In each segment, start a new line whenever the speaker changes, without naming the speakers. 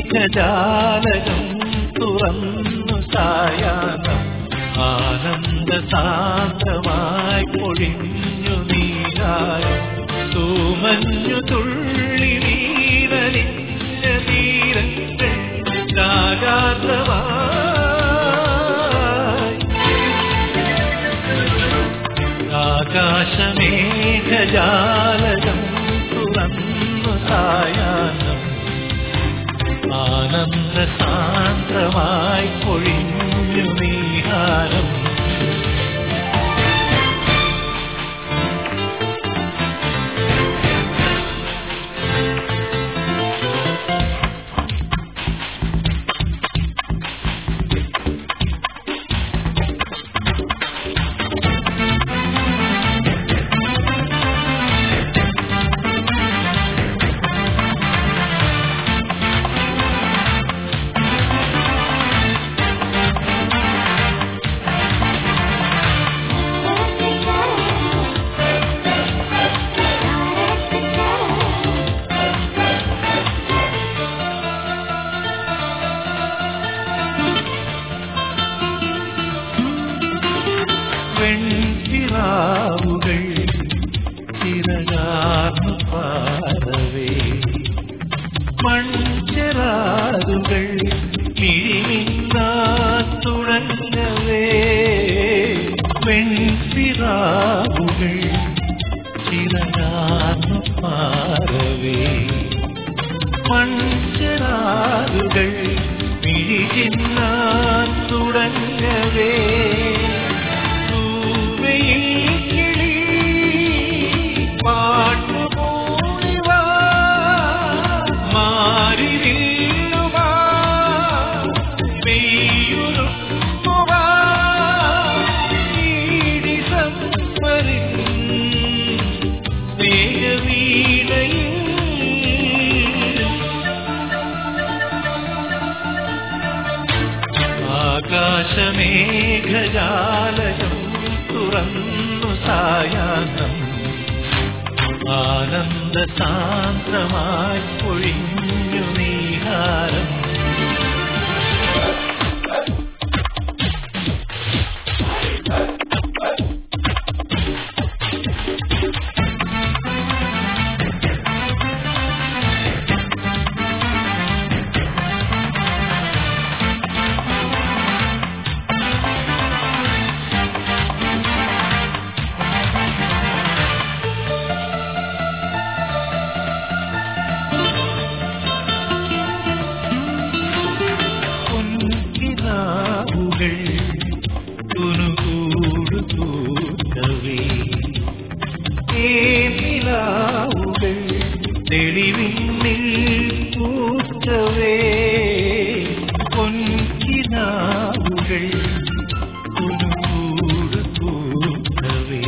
ആകാശമേഘജാലകം തുറന്നു സായാഹ്നം ആനന്ദ സാന്ദ്രമായി പൊഴിഞ്ഞു നീരായം തൂമഞ്ഞു തുള്ളി നീരലിഞ്ഞ തീരങ്ങൾ രാഗാദ്രമായി ആകാശമേഘജാലകം തുറന്നു സായാഹ്നം ആനന്ദ സാന്ദ്രമായി പൊഴിഞ്ഞു നീഹാരം വെൺപിറാവുകൾ ചിറകാർന്നു പാടവേ മൺചെറാറുകൾ മിഴിമിന്നാൻ തുടങ്ങവേ വെൺപിറാവുകൾ ചിറകാർന്നു പാടവേ മൺചെറാറുകൾ മിഴിചിന്നാൻ തുടങ്ങവേ തൂവയിൽ കിളി പാട്ടുമൂളിവാ മാറിനില്ലുവാ മെയ്യുരുക്കുവാ ഈടിസംവരിൻ സ്നേഹവീണയിൽ ആകാശമേഘജാലകം തുറന്നു സായാഹ്നം ആനന്ദ സാന്ദ്രമായി പൊഴിഞ്ഞു നീഹാരം പൊൻകിനാവുകൾ തുനുകൂടു കൂട്ടവേ ഏമിലാവുകൾ തെളിവിന്നിൽ പൂക്കവേ പൊൻകിനാവുകൾ തുനുകൂടു കൂട്ടവേ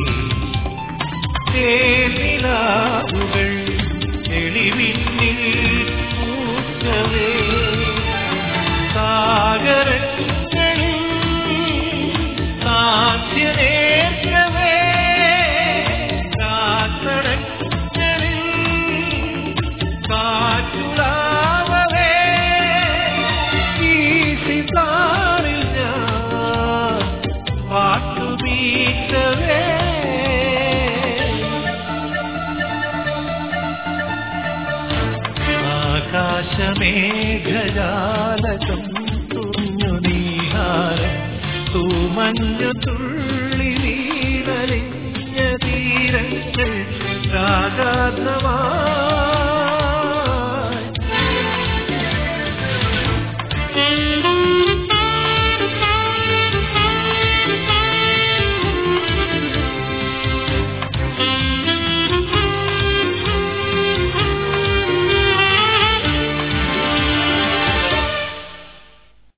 തേനിലാവുകൾ തെളിവിന്നിൽ പൂക്കവേ സാഗരങ്ങളിൽ സാധ്യനേറ്റവേ കാത്തടങ്ങളിൽ കാറ്റുലാവവേ ഈസിതാറിൽ ഞാൻ പാട്ടുമീറ്റവേ ആകാശമേഘജാലകം തുഞ്ഞു നീഹാരം തൂമഞ്ഞു തുള്ളി നീരലിഞ്ഞ തീരങ്ങൾ രാഗാതമാ